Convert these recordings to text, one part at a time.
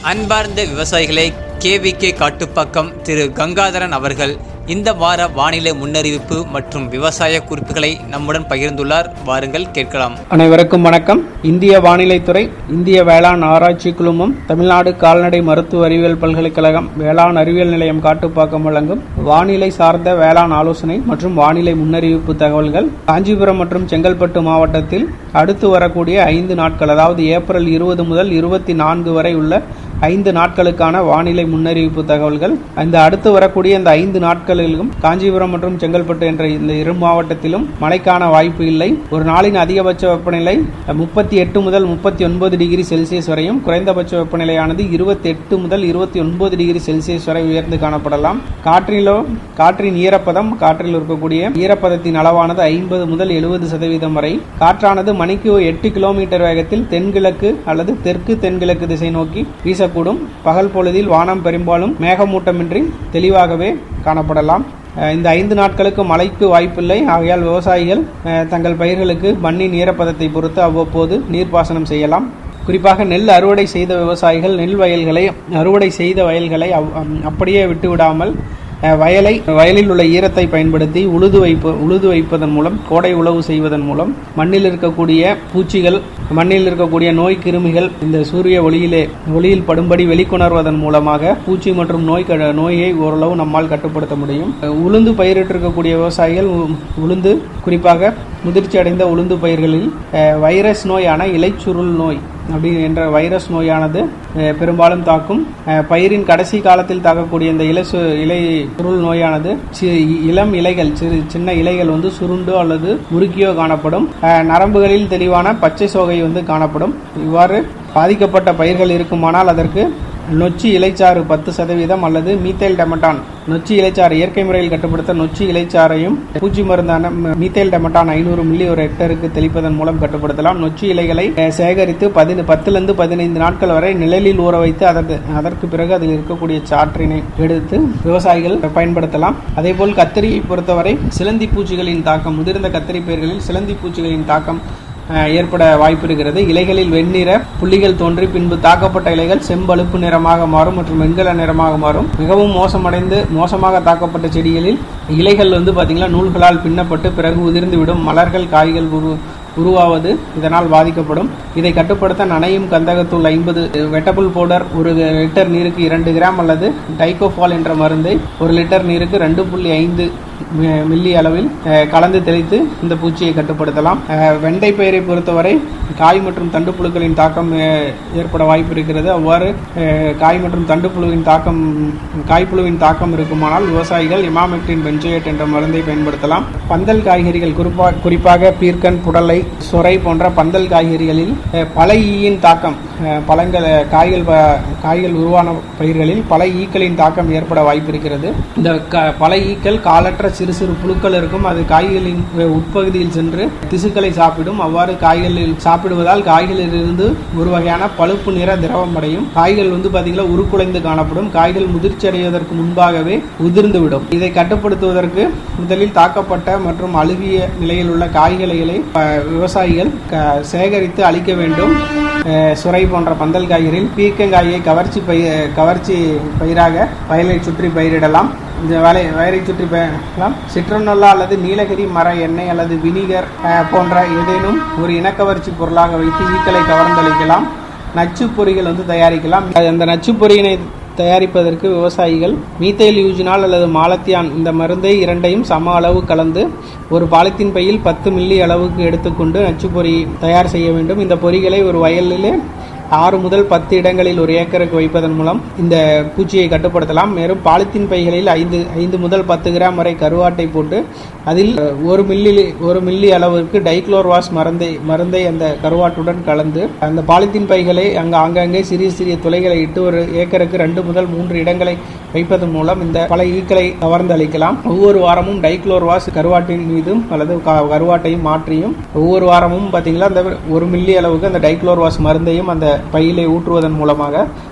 அன்பார்ந்த விவசாயிகளே கேவிகே காட்டுப்பாக்கம் திரு கங்காதரன் அவர்கள் இந்த வார வானிலை முன்னறிவிப்பு மற்றும் விவசாய குறிப்புகளை நம்முடன் பகிர்ந்துள்ளார் வாருங்கள் கேட்கலாம் அனைவருக்கும் வணக்கம் இந்திய வானிலைத்துறை இந்திய வேளாண் ஆராய்ச்சி குழுமம் தமிழ்நாடு கால்நடை மருத்துவ அறிவியல் பல்கலைக்கழகம் வேளாண் அறிவியல் நிலையம் காட்டுப்பாக்கம் வழங்கும் வானிலை சார்ந்த வேளாண் ஆலோசனை மற்றும் வானிலை முன்னறிவிப்பு தகவல்கள் காஞ்சிபுரம் மற்றும் செங்கல்பட்டு மாவட்டத்தில் அடுத்து வரக்கூடிய ஐந்து நாட்கள் அதாவது ஏப்ரல் இருபது முதல் இருபத்தி நான்கு வரை உள்ள ஐந்து நாட்களுக்கான வானிலை முன்னறிவிப்பு தகவல்கள் இந்த அடுத்து வரக்கூடிய இந்த ஐந்து நாட்களிலும் காஞ்சிபுரம் மற்றும் செங்கல்பட்டு என்ற இந்த இரு மாவட்டத்திலும் மழைக்கான வாய்ப்பு இல்லை ஒரு நாளின் அதிகபட்ச வெப்பநிலை முப்பத்தி எட்டு முதல் முப்பத்தி ஒன்பது டிகிரி செல்சியஸ் வரையும் குறைந்தபட்ச வெப்பநிலையானது இருபத்தி எட்டு முதல் இருபத்தி ஒன்பது டிகிரி செல்சியஸ் வரை உயர்ந்து காணப்படலாம் காற்றிலோ காற்றின் ஈரப்பதம் காற்றில் இருக்கக்கூடிய ஈரப்பதத்தின் அளவானது ஐம்பது முதல் எழுபது சதவீதம் வரை காற்றானது மணிக்கு எட்டு கிலோமீட்டர் வேகத்தில் தென்கிழக்கு அல்லது தெற்கு தென்கிழக்கு திசை நோக்கி வீசக்கூடும் பகல் பொழுதில் வானம் பெரும்பாலும் மேகமூட்டமின்றி தெளிவாகவே காணப்படலாம் அஹ் இந்த ஐந்து நாட்களுக்கு மழைக்கு வாய்ப்பில்லை ஆகையால் விவசாயிகள் அஹ், தங்கள் பயிர்களுக்கு மண்ணின் ஈரப்பதத்தை பொறுத்து அவ்வப்போது நீர்ப்பாசனம் செய்யலாம் குறிப்பாக நெல் அறுவடை செய்த விவசாயிகள் நெல் வயல்களை அறுவடை செய்த வயல்களை அவ்- அம், அப்படியே விட்டுவிடாமல் அஹ், வயலை வயலில் உள்ள ஈரத்தை பயன்படுத்தி உழுது வைப்பு உழுது வைப்பதன் மூலம் கோடை உழவு செய்வதன் மூலம் மண்ணில் இருக்கக்கூடிய பூச்சிகள் மண்ணில் இருக்கக்கூடிய நோய் கிருமிகள் இந்த சூரிய ஒளியிலே ஒளியில் படும்படி வெளிக்கொணர்வதன் மூலமாக பூச்சி மற்றும் நோய் க- நோயை ஓரளவு நம்மால் கட்டுப்படுத்த முடியும் அஹ், உளுந்து பயிரிட்டிருக்கக்கூடிய விவசாயிகள் உ- உளுந்து குறிப்பாக முதிர்ச்சி அடைந்த உளுந்து பயிர்களில் அஹ், வைரஸ் நோயான இலைச்சுருள் நோய் அப்படி என்ற வைரஸ் நோயானது அஹ், பெரும்பாலும் தாக்கும் அஹ், பயிரின் கடைசி காலத்தில் தாக்கக்கூடிய இந்த இலை சு- இலை சுருள் நோயானது சி- இளம் இலைகள் சிறு சின்ன இலைகள் வந்து சுருண்டோ அல்லது முறுக்கியோ காணப்படும் அஹ், நரம்புகளில் தெளிவான பச்சை சோகை வந்து காணப்படும் இவ்வாறு பாதிக்கப்பட்ட பயிர்கள் இருக்குமானால் அதற்கு நொச்சி இலைச்சாறு பத்து சதவீதம் அல்லது மீத்தேல் டெமட்டான் நொச்சி இலைச்சாறு இயற்கை முறையில் கட்டுப்படுத்த நொச்சி இலைச்சாறையும் பூச்சி மருந்தான ம- மீத்தேல் டெமட்டான் ஐநூறு மில்லி ஒரு ஹெக்டருக்கு தெளிப்பதன் மூலம் கட்டுப்படுத்தலாம் நொச்சி இலைகளை அஹ், சேகரித்து பதின பத்திலிருந்து பதினைந்து நாட்கள் வரை நிழலில் ஊற வைத்து அதற்கு அதற்கு பிறகு அதில் இருக்கக்கூடிய சாற்றினை எடுத்து விவசாயிகள் பயன்படுத்தலாம் அதேபோல் கத்திரியை பொறுத்தவரை சிலந்தி பூச்சிகளின் தாக்கம் முதிர்ந்த கத்திரி பயிர்களில் சிலந்தி பூச்சிகளின் தாக்கம் அஹ், ஏற்பட வாய்ப்பு இருக்கிறது இலைகளில் வெண்ணிற புள்ளிகள் தோன்றி பின்பு தாக்கப்பட்ட இலைகள் செம்பழுப்பு நிறமாக மாறும் மற்றும் வெண்கல நிறமாக மாறும் மிகவும் மோசமடைந்து மோசமாக தாக்கப்பட்ட செடிகளில் இலைகள் வந்து பாத்தீங்கன்னா நூல்களால் பின்னப்பட்டு பிறகு உதிர்ந்து விடும் மலர்கள் காய்கள் உரு உருவாவது இதனால் பாதிக்கப்படும் இதை கட்டுப்படுத்த நனையும் கந்தகத்தூள் ஐம்பது வெட்டபுள் பவுடர் ஒரு லிட்டர் நீருக்கு இரண்டு கிராம் அல்லது டைகோஃபால் என்ற மருந்தை ஒரு லிட்டர் நீருக்கு ரெண்டு புள்ளி ஐந்து மி- மில்லி அளவில் அஹ், கலந்து தெளித்து இந்த பூச்சியை கட்டுப்படுத்தலாம் அஹ், வெண்டை பயிரை பொறுத்தவரை காய் மற்றும் தண்டு புழுக்களின் தாக்கம் அஹ், ஏற்பட வாய்ப்பு இருக்கிறது அவ்வாறு அஹ், காய் மற்றும் தண்டு புழுவின் தாக்கம் காய்ப்புழுவின் தாக்கம் இருக்குமானால் விவசாயிகள் இமாமெக்டின் பென்ஜோயேட் என்ற மருந்தை பயன்படுத்தலாம் பந்தல் காய்கறிகள் குறிப்பாக குறிப்பாக பீர்க்கன் புடலை சொரை போன்ற பந்தல் காய்கறிகளில் அஹ், பல ஈயின் தாக்கம் அஹ், பழங்கள் அஹ், காய்கள் ப- காய்கள் உருவான பயிர்களில் பல ஈக்களின் தாக்கம் ஏற்பட வாய்ப்பு இருக்கிறது இந்த க- பல ஈக்கள் காலற்ற சிறு சிறு புழுக்கள் இருக்கும் அது காய்களின் அஹ், உட்பகுதியில் சென்று திசுக்களை சாப்பிடும் அவ்வாறு காய்களில் சாப்பிடுவதால் காய்களிலிருந்து ஒரு வகையான பழுப்பு நிற திரவம் அடையும் காய்கள் வந்து பாத்தீங்கன்னா உருக்குலைந்து காணப்படும் காய்கள் முதிர்ச்சி அடைவதற்கு முன்பாகவே உதிர்ந்துவிடும் இதை கட்டுப்படுத்துவதற்கு முதலில் தாக்கப்பட்ட மற்றும் அழுகிய நிலையில் உள்ள காய்களைகளை அஹ், விவசாயிகள் க- சேகரித்து அழிக்க வேண்டும் அஹ், சுரை போன்ற பந்தல் காய்கறியில் பீர்க்கங்காயை கவர்ச்சி பயிர் கவர்ச்சி பயிராக வயலை சுற்றி பயிரிடலாம் இந்த வலை வயரை சுற்றி பயணம் சிட்ரனோலா அல்லது நீலகிரி மர எண்ணெய் அல்லது வினிகர் அஹ், போன்ற ஏதேனும் ஒரு இனக்கவர்ச்சி பொருளாக வைத்து ஈக்களை கவர்ந்தளிக்கலாம் நச்சு பொறிகள் வந்து தயாரிக்கலாம் அந்த நச்சு பொறியினை தயாரிப்பதற்கு விவசாயிகள் மீத்தைல் யூஜினால் அல்லது மாலத்தியான் இந்த மருந்தை இரண்டையும் சம அளவு கலந்து ஒரு பாலித்தீன் பையில் பத்து மில்லி அளவுக்கு எடுத்துக்கொண்டு நச்சு பொறி தயார் செய்ய வேண்டும் இந்த பொறிகளை ஒரு வயலிலே ஆறு முதல் பத்து இடங்களில் ஒரு ஏக்கருக்கு வைப்பதன் மூலம் இந்த பூச்சியை கட்டுப்படுத்தலாம் மேலும் பாலித்தீன் பைகளில் ஐந்து ஐந்து முதல் பத்து கிராம் வரை கருவாட்டை போட்டு அதில் அஹ், ஒரு மில்லி ஒரு மில்லி அளவிற்கு டைக்ளோர்வாஸ் மருந்தை மருந்தை அந்த கருவாட்டுடன் கலந்து அந்த பாலித்தீன் பைகளை அங்கு ஆங்காங்கே சிறிய சிறிய துளைகளை இட்டு ஒரு ஏக்கருக்கு ரெண்டு முதல் மூன்று இடங்களை வைப்பதன் மூலம் இந்த பல ஈக்களை கவர்ந்து அளிக்கலாம் ஒவ்வொரு வாரமும் டைக்ளோர்வாஸ் கருவாட்டின் மீதும் அல்லது க- கருவாட்டையும் மாற்றியும் ஒவ்வொரு வாரமும் பார்த்தீங்கன்னா அந்த ஒரு மில்லி அளவுக்கு அந்த டைக்ளோர்வாஸ் மருந்தையும் அந்த பையிலே ஊற்றுவதன் மூலமாக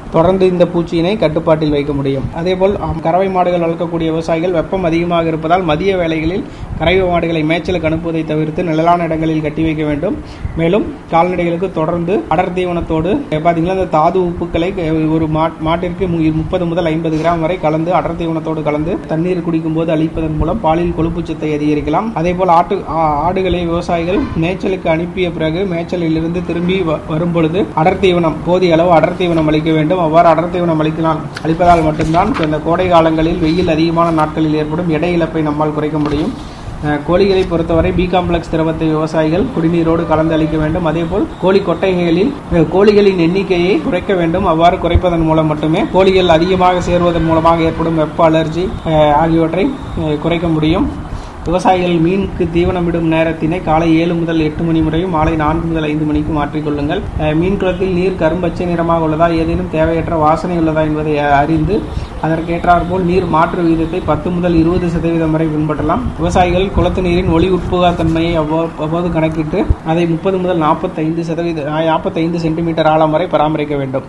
தொடர்ந்து இந்த பூச்சியினை கட்டுப்பாட்டில் வைக்க முடியும் அதேபோல் ஆம், கறவை மாடுகள் வளர்க்கக்கூடிய விவசாயிகள் வெப்பம் அதிகமாக இருப்பதால் மதிய வேளைகளில் கறவை மாடுகளை மேய்ச்சலுக்கு அனுப்புவதை தவிர்த்து நிழலான இடங்களில் கட்டி வைக்க வேண்டும் மேலும் கால்நடைகளுக்கு தொடர்ந்து அடர் தீவனத்தோடு அஹ், பாத்தீங்கன்னா இந்த தாது உப்புக்களை அஹ், ஒரு மா- மாட்டிற்கு மு- முப்பது முதல் ஐம்பது கிராம் வரை கலந்து அடர் தீவனத்தோடு கலந்து தண்ணீர் குடிக்கும் போது அளிப்பதன் மூலம் பாலில் கொழுப்பு சத்தை அதிகரிக்கலாம் அதேபோல் ஆட்டு ஆ- ஆடுகளை விவசாயிகள் மேய்ச்சலுக்கு அனுப்பிய பிறகு மேய்ச்சலில் இருந்து திரும்பி வ- வரும் பொழுது அடர் தீவனம் போதிய அளவு அடர் தீவனம் அளிக்க வேண்டும் அவ்வாறு அடர் தீவனம் அளிக்கலாம் அளிப்பதால் மட்டும்தான் இந்த கோடை காலங்களில் வெயில் அதிகமான நாட்களில் ஏற்படும் எடை இழப்பை நம்மால் குறைக்க முடியும் அஹ், கோழிகளை பொறுத்தவரை பி காம்ப்ளெக்ஸ் திரவத்தை விவசாயிகள் குடிநீரோடு கலந்து அளிக்க வேண்டும் அதேபோல் கோழி கொட்டைகளில் அஹ், கோழிகளின் எண்ணிக்கையை குறைக்க வேண்டும் அவ்வாறு குறைப்பதன் மூலம் மட்டுமே கோழிகள் அதிகமாக சேர்வதன் மூலமாக ஏற்படும் வெப்ப அலர்ஜி அஹ், ஆகியவற்றை அஹ், குறைக்க முடியும் விவசாயிகள் மீனுக்கு தீவனமிடும் நேரத்தினை காலை ஏழு முதல் எட்டு மணி முறையும் மாலை நான்கு முதல் ஐந்து மணிக்கு மாற்றிக்கொள்ளுங்கள் அஹ், மீன் குளத்தில் நீர் கரும்பச்சை நிறமாக உள்ளதா ஏதேனும் தேவையற்ற வாசனை உள்ளதா என்பதை அஹ், அறிந்து அதற்கேற்றாற்போல் நீர் மாற்று விகிதத்தை பத்து முதல் இருபது சதவீதம் வரை பின்பற்றலாம் விவசாயிகள் குளத்து நீரின் ஒளி உட்புகா தன்மையை அவ்வா- அவ்வப்போது கணக்கிட்டு அதை முப்பது முதல் நாற்பத்தைந்து சதவீத நாற்பத்தைந்து சென்டிமீட்டர் ஆழம் வரை பராமரிக்க வேண்டும்